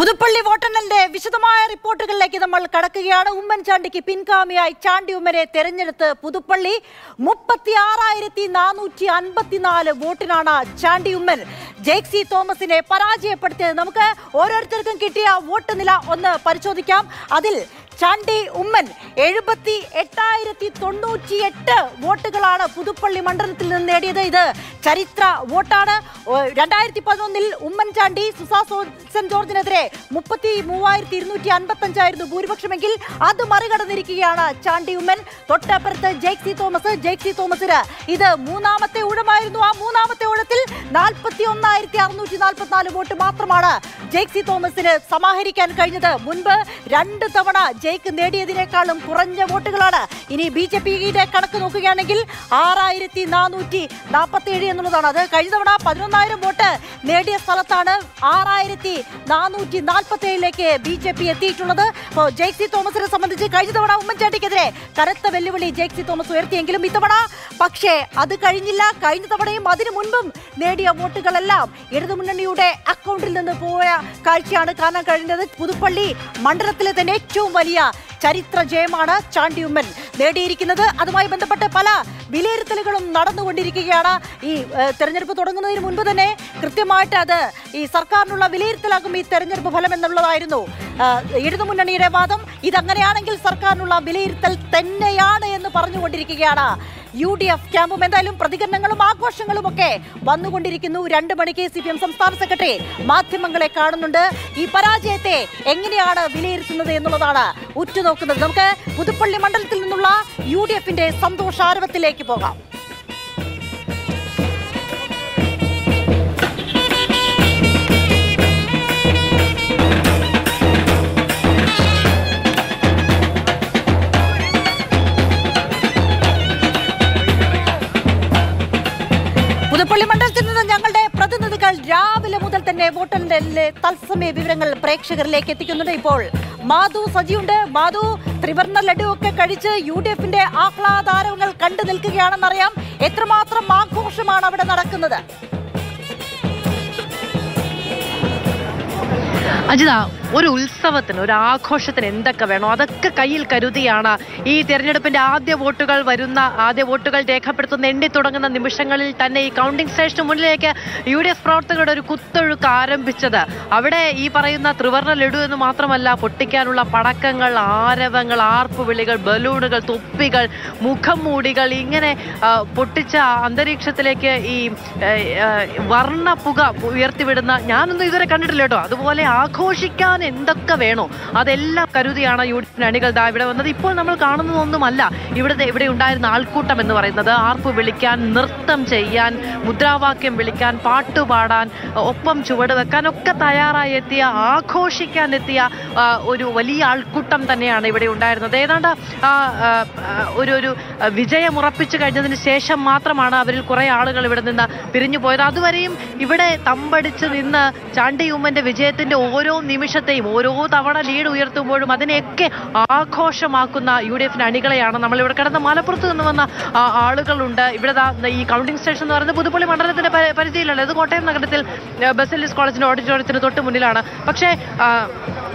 പുതുപ്പള്ളി വോട്ടെണ്ണലിന്റെ വിശദമായ റിപ്പോർട്ടുകളിലേക്ക് നമ്മൾ കടക്കുകയാണ് ഉമ്മൻചാണ്ടിക്ക് പിൻഗാമിയായി ചാണ്ടി ഉമ്മനെ തെരഞ്ഞെടുത്ത് പുതുപ്പള്ളി മുപ്പത്തി ആറായിരത്തി നാനൂറ്റി അൻപത്തിനാല് വോട്ടിനാണ് ചാണ്ടി ഉമ്മൻ ജെയ്ക്സി തോമസിനെ പരാജയപ്പെടുത്തിയത് നമുക്ക് ഓരോരുത്തർക്കും കിട്ടിയ വോട്ട് നില ഒന്ന് പരിശോധിക്കാം അതിൽ ചാണ്ടി ഉമ്മൻ എഴുപത്തി എട്ടായിരത്തി തൊണ്ണൂറ്റി എട്ട് വോട്ടുകളാണ് പുതുപ്പള്ളി മണ്ഡലത്തിൽ നിന്ന് നേടിയത് ഇത് ചരിത്ര വോട്ടാണ് ഓ, രണ്ടായിരത്തി പതിനൊന്നിൽ ഉമ്മൻചാണ്ടി സുസാ സോ- സെന്റ് ജോർജിനെതിരെ മുപ്പത്തി മൂവായിരത്തി ഇരുന്നൂറ്റി അൻപത്തി അഞ്ചായിരുന്നു ഭൂരിപക്ഷമെങ്കിൽ അത് മറികടന്നിരിക്കുകയാണ് ചാണ്ടി ഉമ്മൻ തൊട്ടപ്പുറത്ത് ജെയ്ക്സി തോമസ് ജെയ്ക്സി തോമസിന് ഇത് മൂന്നാമത്തെ ഊഴമായിരുന്നു ആ മൂന്നാമത്തെ ഊഴത്തിൽ നാൽപ്പത്തി ഒന്നായിരത്തി അറുന്നൂറ്റി നാൽപ്പത്തിനാല് വോട്ട് മാത്രമാണ് ജെയ്ക്സി തോമസിന് സമാഹരിക്കാൻ കഴിഞ്ഞത് മുൻപ് രണ്ട് തവണ ജയ്ക്ക് നേടിയതിനേക്കാളും കുറഞ്ഞ വോട്ടുകളാണ് ഇനി ബി ജെ പിയുടെ കണക്ക് നോക്കുകയാണെങ്കിൽ ആറായിരത്തി നാനൂറ്റി നാൽപ്പത്തി ഏഴ് എന്നുള്ളതാണ് അത് കഴിഞ്ഞ തവണ പതിനൊന്നായിരം വോട്ട് നേടിയ സ്ഥലത്താണ് ആറായിരത്തി നാനൂറ്റി നാൽപ്പത്തി ഏഴിലേക്ക് ബി ജെ പി എത്തിയിട്ടുള്ളത് അപ്പോൾ ജെയ്സി തോമസിനെ സംബന്ധിച്ച് കഴിഞ്ഞ തവണ ഉമ്മൻചാണ്ടിക്കെതിരെ കനത്ത വെല്ലുവിളി ജെയ്സി തോമസ് ഉയർത്തിയെങ്കിലും ഇത്തവണ പക്ഷേ അത് കഴിഞ്ഞില്ല കഴിഞ്ഞ തവണയും അതിനു മുൻപും നേടിയ വോട്ടുകളെല്ലാം ഇടതുമുന്നണിയുടെ അക്കൗണ്ടിൽ നിന്ന് പോയ കാഴ്ചയാണ് കാണാൻ കഴിഞ്ഞത് പുതുപ്പള്ളി മണ്ഡലത്തിലെ തന്നെ ഏറ്റവും വലിയ ചരിത്ര ജയമാണ് ചാണ്ടി ഉമ്മൻ നേടിയിരിക്കുന്നത് അതുമായി ബന്ധപ്പെട്ട് പല വിലയിരുത്തലുകളും നടന്നുകൊണ്ടിരിക്കുകയാണ് ഈ ഏഹ്, തെരഞ്ഞെടുപ്പ് തുടങ്ങുന്നതിന് മുൻപ് തന്നെ കൃത്യമായിട്ട് അത് ഈ സർക്കാരിനുള്ള വിലയിരുത്തലാകും ഈ തെരഞ്ഞെടുപ്പ് ഫലം എന്നുള്ളതായിരുന്നു ഏഹ്, ഇടതുമുന്നണിയുടെ വാദം ഇതങ്ങനെയാണെങ്കിൽ സർക്കാരിനുള്ള വിലയിരുത്തൽ തന്നെയാണ് എന്ന് പറഞ്ഞുകൊണ്ടിരിക്കുകയാണ് യു ഡി എഫ് ക്യാമ്പും എന്തായാലും പ്രതികരണങ്ങളും ആഘോഷങ്ങളും ഒക്കെ വന്നുകൊണ്ടിരിക്കുന്നു രണ്ട് മണിക്ക് സി പി എം സംസ്ഥാന സെക്രട്ടറി മാധ്യമങ്ങളെ കാണുന്നുണ്ട് ഈ പരാജയത്തെ എങ്ങനെയാണ് വിലയിരുത്തുന്നത് എന്നുള്ളതാണ് ഉറ്റുനോക്കുന്നത് നമുക്ക് പുതുപ്പള്ളി മണ്ഡലത്തിൽ നിന്നുള്ള യു ഡി എഫിന്റെ സന്തോഷാരവത്തിലേക്ക് പോകാം പുതുപ്പള്ളി മണ്ഡലത്തിൽ നിന്ന് ഞങ്ങളുടെ പ്രതിനിധികൾ രാവിലെ മുതൽ തന്നെ വോട്ടെണ്ണലിലെ തത്സമയ വിവരങ്ങൾ പ്രേക്ഷകരിലേക്ക് എത്തിക്കുന്നുണ്ട് ഇപ്പോൾ മാധു സജിയുണ്ട് മാധു ത്രിവർണ്ണ ലഡു ഒക്കെ കഴിച്ച് യു ഡി എഫിന്റെ ആഹ്ലാദാരവങ്ങൾ കണ്ടു നിൽക്കുകയാണെന്നറിയാം എത്രമാത്രം ആഘോഷമാണ് അവിടെ നടക്കുന്നത് അജിത ഒരു ഉത്സവത്തിന് ഒരു ആഘോഷത്തിന് എന്തൊക്കെ വേണോ അതൊക്കെ കയ്യിൽ കരുതിയാണ് ഈ തെരഞ്ഞെടുപ്പിന്റെ ആദ്യ വോട്ടുകൾ വരുന്ന ആദ്യ വോട്ടുകൾ രേഖപ്പെടുത്തുന്ന എണ്ണി തുടങ്ങുന്ന നിമിഷങ്ങളിൽ തന്നെ ഈ കൗണ്ടിംഗ് സ്റ്റേഷന് മുന്നിലേക്ക് യു ഡി എഫ് പ്രവർത്തകരുടെ ഒരു കുത്തൊഴുക്ക് ആരംഭിച്ചത് അവിടെ ഈ പറയുന്ന ത്രിവർണ്ണ ലഡു എന്ന് മാത്രമല്ല പൊട്ടിക്കാനുള്ള പടക്കങ്ങൾ ആരവങ്ങൾ ആർപ്പുവിളികൾ ബലൂണുകൾ തൊപ്പികൾ മുഖം മൂടികൾ ഇങ്ങനെ ആ, പൊട്ടിച്ച ആ അന്തരീക്ഷത്തിലേക്ക് ഈ ആ, ആ, വർണ്ണ പുക ഉയർത്തിവിടുന്ന ഞാനൊന്നും ഇതുവരെ കണ്ടിട്ടില്ല കേട്ടോ അതുപോലെ ആഘോഷിക്കാൻ എന്തൊക്കെ വേണോ അതെല്ലാം കരുതിയാണ് യു ഡി എഫിന് അണികൾ ദാ ഇവിടെ വന്നത് ഇപ്പോൾ നമ്മൾ കാണുന്നതൊന്നുമല്ല ഇവിടുത്തെ ഇവിടെ ഉണ്ടായിരുന്ന ആൾക്കൂട്ടം എന്ന് പറയുന്നത് ആർപ്പ് വിളിക്കാൻ നൃത്തം ചെയ്യാൻ മുദ്രാവാക്യം വിളിക്കാൻ പാട്ടുപാടാൻ ഒപ്പം ചുവട് വെക്കാൻ ഒക്കെ തയ്യാറായി എത്തിയ ആഘോഷിക്കാൻ എത്തിയ ആ, ഒരു വലിയ ആൾക്കൂട്ടം തന്നെയാണ് ഇവിടെ ഉണ്ടായിരുന്നത് ഏതാണ്ട് ആ, ആ, ആ, ഒരു ഒരു വിജയം ഉറപ്പിച്ചു കഴിഞ്ഞതിന് ശേഷം മാത്രമാണ് അവരിൽ കുറെ ആളുകൾ ഇവിടെ നിന്ന് പിരിഞ്ഞു പോയത് അതുവരെയും ഇവിടെ തമ്പടിച്ച് നിന്ന് ചാണ്ടി ഉമ്മന്റെ വിജയത്തിന്റെ ഓരോ നിമിഷത്തെയും ഓരോ തവണ ലീഡ് ഉയർത്തുമ്പോഴും അതിനെയൊക്കെ ആഘോഷമാക്കുന്ന യു ഡി എഫിന്റെ അണികളെയാണ് നമ്മൾ ഇവിടെ കിടന്ന മലപ്പുറത്ത് നിന്ന് വന്ന ആ, ആളുകളുണ്ട് ഇവിടെ ദാ ഈ കൗണ്ടിംഗ് സ്റ്റേഷൻ എന്ന് പറയുന്നത് പുതുപ്പള്ളി മണ്ഡലത്തിന്റെ പരി- പരിധിയിലല്ല ഇത് കോട്ടയം നഗരത്തിൽ ബസലിസ് കോളേജിന്റെ ഓഡിറ്റോറിയത്തിന് തൊട്ട് മുന്നിലാണ് പക്ഷേ ആ,